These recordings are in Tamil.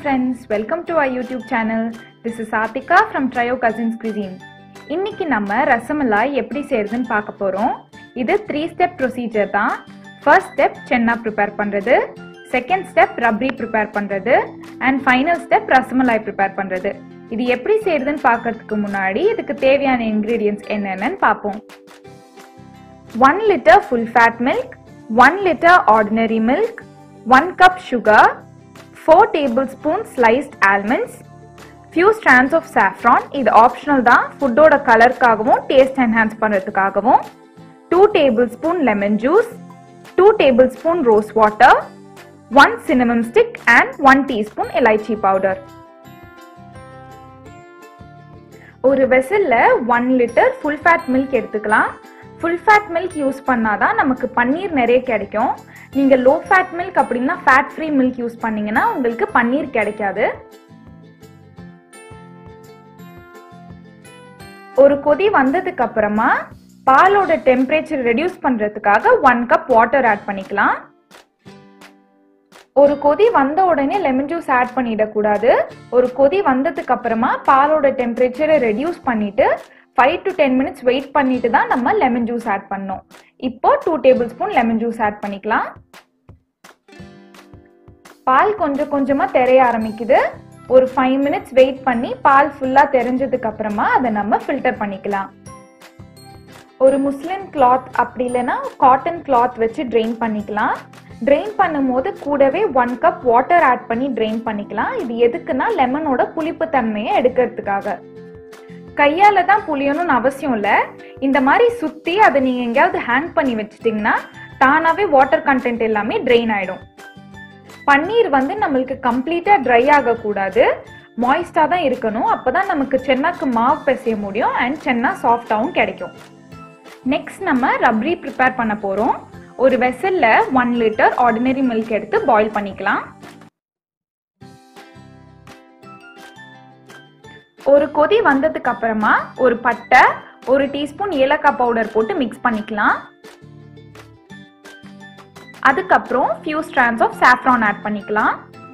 friends, welcome to our YouTube channel. This is Atika from Trio Cousins Cuisine. இன்னைக்கு நம்ம ரசமலாய் எப்படி செய்யறதுன்னு பார்க்க போறோம் இது த்ரீ ஸ்டெப் ப்ரொசீஜர் தான் ஃபர்ஸ்ட் ஸ்டெப் சென்னா ப்ரிப்பேர் பண்றது செகண்ட் ஸ்டெப் ரப்ரி ப்ரிப்பேர் பண்றது and final step rasmalai prepare பண்றது இது எப்படி செய்யறதுன்னு பார்க்கறதுக்கு முன்னாடி இதுக்கு தேவையான இன்கிரீடியன்ஸ் என்னென்னு பார்ப்போம் one litre full fat milk one litre ordinary milk one cup sugar four tablespoon sliced almonds few strands of saffron இது ஆப்ஷனல் தான் ஃபுட்டோட கலருக்காகவும் டேஸ்ட் என்ஹான்ஸ் பண்ணுறதுக்காகவும் two tablespoon lemon juice two tablespoon rose water one cinnamon stick and one teaspoon elaichi powder ஒரு வெசல்ல one litre full fat milk எடுத்துக்கலாம் ஃபுல் ஃபேட் மில்க் யூஸ் பண்ணாதான் நமக்கு பன்னீர் நிறைய கிடைக்கும் நீங்கள் லோ ஃபேட் மில்க் அப்படின்னா ஃபேட் ஃப்ரீ மில்க் யூஸ் பண்ணீங்கன்னா உங்களுக்கு பன்னீர் கிடைக்காது ஒரு கொதி வந்ததுக்கு அப்புறமா பாலோட டெம்பரேச்சர் ரெடியூஸ் பண்றதுக்காக ஒன் கப் வாட்டர் ஆட் பண்ணிக்கலாம் ஒரு கொதி வந்த உடனே லெமன் ஜூஸ் ஆட் பண்ணிடக்கூடாது ஒரு கொதி வந்ததுக்கு அப்புறமா பாலோட டெம்பரேச்சரை ரெடியூஸ் பண்ணிட்டு five to ten minutes wait பண்ணிட்டு தான் நம்ம லெமன் ஜூஸ் ஆட் பண்ணோம் இப்போ two tablespoon lemon juice add பண்ணிக்கலாம் பால் கொஞ்சம் கொஞ்சமா தெரிய ஆரம்பிக்குது ஒரு ஃபைவ் மினிட்ஸ் வெயிட் பண்ணி பால் ஃபுல்லா தெரிஞ்சதுக்கு அப்புறமா அதை நம்ம ஃபில்டர் பண்ணிக்கலாம் ஒரு முஸ்லிம் கிளாத் அப்படி இல்லைன்னா காட்டன் கிளாத் வச்சு ட்ரெயின் பண்ணிக்கலாம் ட்ரெயின் பண்ணும்போது கூடவே ஒன் கப் வாட்டர் ஆட் பண்ணி ட்ரெயின் பண்ணிக்கலாம் இது எதுக்குன்னா லெமனோட புளிப்பு தன்மையை எடுக்கிறதுக்காக கையால தான் புளியணும்னு அவசியம் இல்லை இந்த மாதிரி சுத்தி அதை நீங்க எங்கேயாவது ஹேங் பண்ணி வச்சிட்டிங்கன்னா தானாவே வாட்டர் கண்டென்ட் எல்லாமே ட்ரெயின் ஆயிடும் பன்னீர் வந்து நம்மளுக்கு கம்ப்ளீட்டா ட்ரை ஆகக்கூடாது மாய்ஸ்டா தான் இருக்கணும் அப்பதான் நமக்கு சென்னாக்கு மாவு பிசைய முடியும் அண்ட் சென்னா சாஃப்டாவும் கிடைக்கும் நெக்ஸ்ட் நம்ம ரப்ரி ப்ரிப்பேர் பண்ண போறோம் ஒரு வெசல்ல ஒன் லிட்டர் ஆர்டினரி மில்க் எடுத்து பாயில் பண்ணிக்கலாம் ஒரு கொதி வந்ததுக்கு அப்புறமா ஒரு பட்டை ஒரு டீஸ்பூன் ஏலக்காய் பவுடர் போட்டு மிக்ஸ் பண்ணிக்கலாம் அதுக்கப்புறம் few strands of saffron add பண்ணிக்கலாம்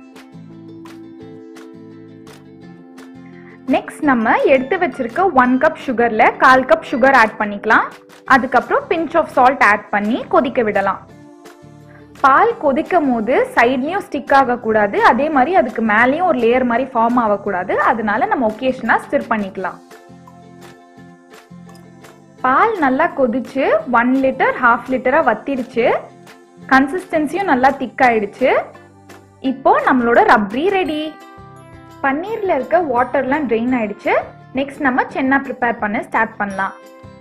நெக்ஸ்ட் நம்ம எடுத்து வச்சிருக்க ஒன் கப் சுகர்ல கால் கப் சுகர் ஆட் பண்ணிக்கலாம் அதுக்கப்புறம் பிஞ்ச் ஆஃப் சால்ட் ஆட் பண்ணி கொதிக்க விடலாம் பால் கொதிக்கும் போது சைட்லயும் ஸ்டிக் ஆகக்கூடாது அதே மாதிரி அதுக்கு மேலேயும் ஒரு லேயர் மாதிரி ஃபார்ம் ஆகக்கூடாது அதனால நம்ம ஒகேஷனா ஸ்டிர் பண்ணிக்கலாம் பால் நல்லா கொதிச்சு ஒன் லிட்டர் ஹாஃப் லிட்டரா வத்திடுச்சு கன்சிஸ்டன்சியும் நல்லா திக் ஆயிடுச்சு இப்போ நம்மளோட ரப்ரி ரெடி பன்னீர்ல இருக்க வாட்டர்லாம் ட்ரெயின் ஆயிடுச்சு நெக்ஸ்ட் நம்ம சென்னா ப்ரிப்பேர் பண்ண ஸ்டார்ட் பண்ணலாம்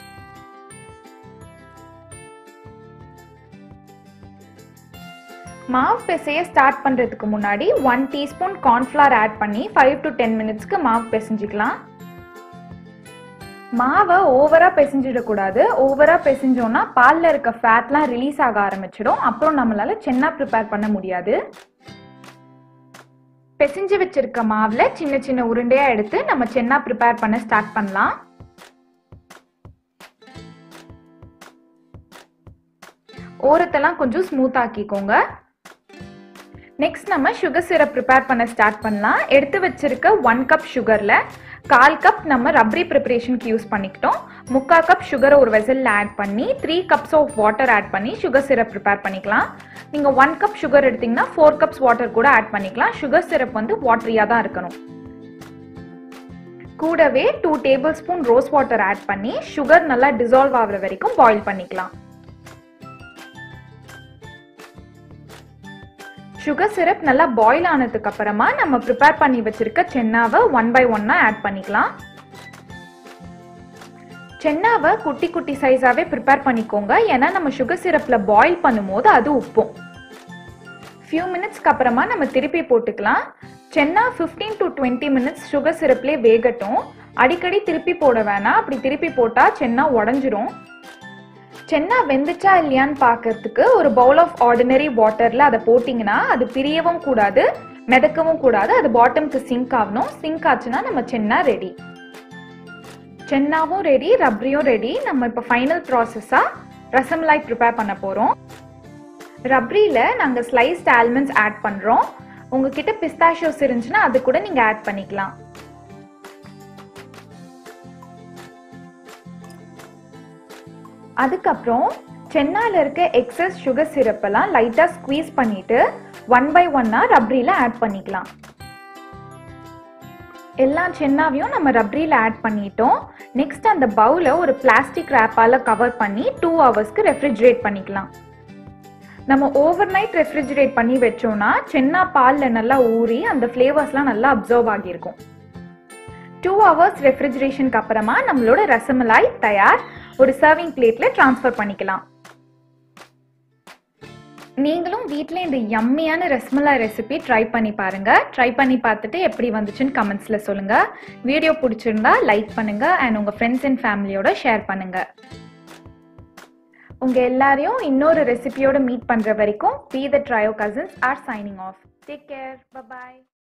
மாவு பிசைய ஸ்டார்ட் பண்றதுக்கு முன்னாடி ஒன் டீஸ்பூன் கார்ன்ஃபிளவர் ஆட் பண்ணி ஃபைவ் டு டென் மினிட்ஸ்க்கு மாவு பிசைஞ்சிக்கலாம் மாவை ஓவரா பிசைஞ்சிடக்கூடாது ஓவரா பிசைஞ்சோம்னா பால்ல இருக்க ஃபேட்லாம் ரிலீஸ் ஆக ஆரம்பிச்சிடும் அப்புறம் நம்மளால சென்னா ப்ரிப்பேர் பண்ண முடியாது பிசைஞ்சு வச்சிருக்க மாவுல சின்ன சின்ன உருண்டையா எடுத்து நம்ம சென்னா ப்ரிப்பேர் பண்ண ஸ்டார்ட் பண்ணலாம் ஓரத்தெல்லாம் கொஞ்சம் ஸ்மூத் ஆக்கிக்கோங்க நெக்ஸ்ட் நம்ம சுகர் சிரப் ப்ரிப்பேர் பண்ண ஸ்டார்ட் பண்ணலாம் எடுத்து வச்சிருக்க ஒன் கப் சுகர்ல கால் கப் நம்ம ரப்ரி ப்ரிப்பரேஷனுக்கு யூஸ் பண்ணிக்கிட்டோம் முக்கால் கப் சுகரை ஒரு வெசலில் ஆட் பண்ணி three cups of water add பண்ணி சுகர் சிரப் ப்ரிப்பேர் பண்ணிக்கலாம் நீங்கள் ஒன் கப் சுகர் எடுத்தீங்கன்னா ஃபோர் கப்ஸ் வாட்டர் கூட ஆட் பண்ணிக்கலாம் சுகர் சிரப் வந்து வாட்டரியாக தான் இருக்கணும் கூடவே two tablespoon rose water add பண்ணி சுகர் நல்லா டிசால்வ் ஆகுற வரைக்கும் பாயில் பண்ணிக்கலாம் சுகர் சிரப் நல்லா பாயில் ஆனதுக்கு அப்புறமா நம்ம ப்ரிப்பேர் பண்ணி வச்சிருக்க சென்னாவை ஒன் பை ஒன்னா ஆட் பண்ணிக்கலாம் சென்னாவை குட்டி குட்டி சைஸாவே ப்ரிப்பேர் பண்ணிக்கோங்க ஏன்னா நம்ம சுகர் சிரப்ல பாயில் பண்ணும்போது அது உப்பும் ஃபியூ மினிட்ஸ்க்கு அப்புறமா நம்ம திருப்பி போட்டுக்கலாம் chenna fifteen to twenty minutes sugar சிரப்லேயே வேகட்டும் அடிக்கடி திருப்பி போட வேணாம் அப்படி திருப்பி போட்டால் சென்னா உடஞ்சிரும் சென்னா வெந்துச்சா இல்லையான்னு பார்க்கறதுக்கு ஒரு பவுல் ஆஃப் ஆர்டினரி வாட்டர்ல அதை போட்டிங்கன்னா அது பிரியவும் கூடாது மிதக்கவும் கூடாது அது பாட்டம்க்கு சிங்க் ஆகணும் சிங்க் ஆச்சுன்னா நம்ம சென்னா ரெடி சென்னாவும் ரெடி ரப்ரியும் ரெடி நம்ம இப்போ ஃபைனல் ப்ராசஸாக ரசமலாய் ப்ரிப்பேர் பண்ண போகிறோம் ரப்ரியில் நாங்கள் ஸ்லைஸ்ட் ஆல்மண்ட்ஸ் ஆட் பண்ணுறோம் உங்ககிட்ட பிஸ்தாஷியோஸ் இருந்துச்சுன்னா அது கூட நீங்க ஆட் பண்ணிக்கலாம் அதுக்கப்புறம் சென்னால இருக்க எக்ஸஸ் சுகர் சிரப்பெல்லாம் லைட்டா ஸ்குவீஸ் பண்ணிட்டு ஒன் பை ஒன்னா ரப்ரியில ஆட் பண்ணிக்கலாம் எல்லா சென்னாவையும் நம்ம ரப்ரியில் ஆட் பண்ணிட்டோம் நெக்ஸ்ட் அந்த பவுலை ஒரு பிளாஸ்டிக் ரேப்பால் கவர் பண்ணி டூ ஹவர்ஸ்க்கு ரெஃப்ரிஜரேட் பண்ணிக்கலாம் நம்ம ஓவர் நைட் ரெஃப்ரிஜரேட் பண்ணி வச்சோம்னா சென்னா பாலில் நல்லா ஊறி அந்த ஃப்ளேவர்ஸ்லாம் நல்லா அப்சர்வ் ஆகியிருக்கும் டூ ஹவர்ஸ் ரெஃப்ரிஜரேஷனுக்கு அப்புறமா நம்மளோட ரசமலாய் தயார் ஒரு சர்விங் பிளேட்டில் ட்ரான்ஸ்ஃபர் பண்ணிக்கலாம் நீங்களும் வீட்டில் இந்த யம்மியான ரஸ்மலாய் ரெசிபி ட்ரை பண்ணி பாருங்க ட்ரை பண்ணி பார்த்துட்டு எப்படி வந்துச்சுன்னு கமெண்ட்ஸில் சொல்லுங்க வீடியோ பிடிச்சிருந்தா லைக் பண்ணுங்க அண்ட் உங்க ஃப்ரெண்ட்ஸ் அண்ட் ஃபேமிலியோட ஷேர் பண்ணுங்க உங்க எல்லாரையும் இன்னொரு ரெசிபியோட மீட் பண்ற வரைக்கும் be the trio cousins are signing off take care bye bye